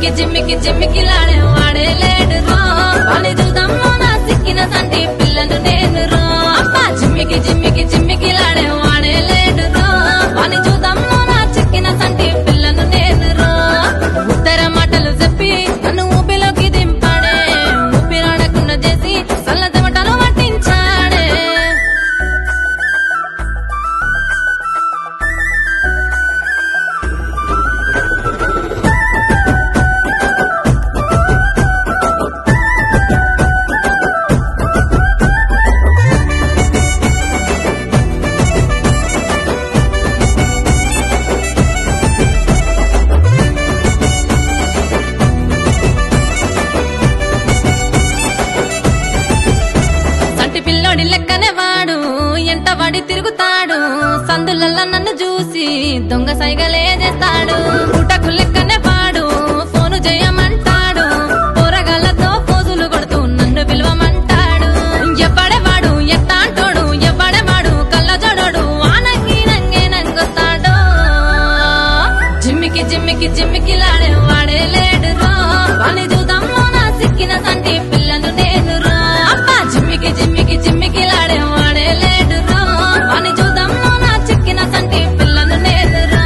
జిమ్మికి జిమ్మికి జిమ్మికి లాడే వాడే లేడు రో వాని చూద్దాంలో నా సిక్కిన సంటి పిల్లను నేను రో అబ్బా జిమ్మికి జిమ్మికి జిమ్మికి లాడే వాడే లేడు రో వాని చూద్దాంలో నా చిక్కిన సంటి పిల్లను నేను రో ఉత్తర మాటలు చెప్పి నన్ను ఊపిలోకి దింపాడే ఊపిరాడకుండా చేసి సల్లత మటలు పట్టించాడే సంటి పిల్లోడి లెక్కనే వాడు ఎంట వాడి తిరుగుతాడు సందులల్ల నన్ను చూసి దొంగ సైగలే చేస్తాడు పుటకు లెక్కనే వాడు ఫోను చేయమంటాడు పోరగాళ్ళతో పోజులు కొడుతూ నన్ను పిలవమంటాడు ఎవ్వడేవాడు ఎత్తాంటోడు ఎవ్వడేవాడు కళ్ళ జోడోడు వానంగి నంగే నంగొస్తాడు జిమ్మికి జిమ్మికి జిమ్మికి లాడే వాడే లేడు రో వాని చూద్దాంలో నా సిక్కిన సంటి పిల్లను నేను రో అబ్బా జిమ్మికి జిమ్మికి జిమ్మికి లాడే వాడే లేడు రో వాని చూద్దాంలో నా చిక్కిన సంటి పిల్లను నేను రో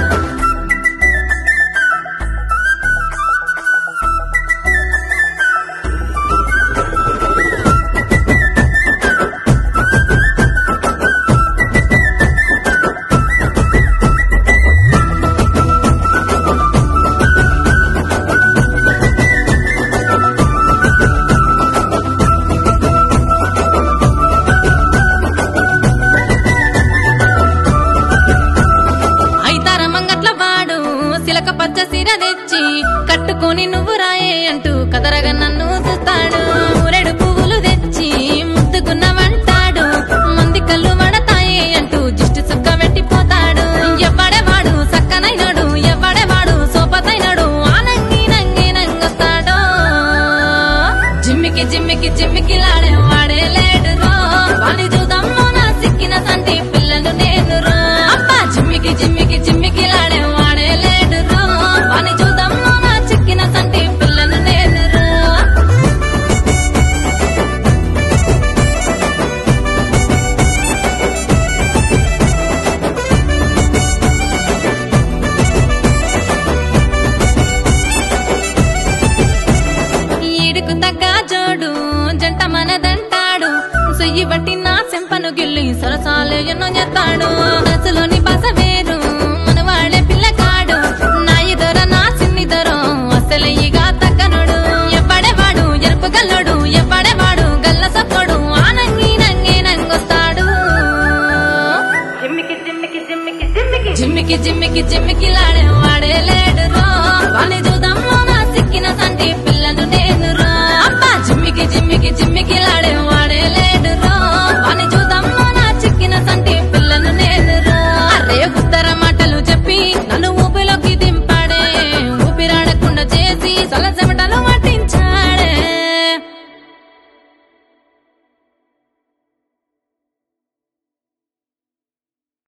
అయితార మంగట్ల వాడు సిలక పచ్చ సిర తెచ్చి కట్టుకొని నువ్వు రాయే అంటూ కదరగా నన్ను చూస్తాడు ఊరెడు పువ్వులు తెచ్చి ముద్దుకున్నవంటాడు మంది కళ్ళు మడతాయి అంటూ జిష్టి సుక్క పెట్టిపోతాడు ఎవ్వడేవాడు సక్కనైనడు ఎవ్వడేవాడు సోపతైనడు ఆనంగి నంగి నంగొస్తాడు జిమ్మికి జిమ్మికి జిమ్మికి లాడే వాడే లేడు రో వాని చూద్దాంలో నా సిక్కిన సంటి పిల్లను నేను రో అబ్బా జిమ్మికి జిమ్మికి జిమ్మికి లాడే వాడే లేడు రో వాని చూద్దాంలో నా చిక్కిన సంటి పిల్లను నేను రో ఈడుకు తగ్గ జోడు జంట మనదంటాడు సొయ్యి బట్టి నా చెంపను గిల్లి సరసాలు ఎన్నో చేస్తాడు దశలోని బస వేరు మనవాడే పిల్లకాడు నా ఇదొర నా చిన్ని దొర అసలు ఇక తగ్గనుడు ఎవ్వడేవాడు ఎరుపు గల్లుడు ఎవ్వడేవాడు గల్ల సప్పడు ఆనంగి నంగి నంగొస్తాడు జిమ్మికి జిమ్మికి జిమ్మికి జిమ్మికి జిమ్మికి జిమ్మికి జిమ్మికి లాడే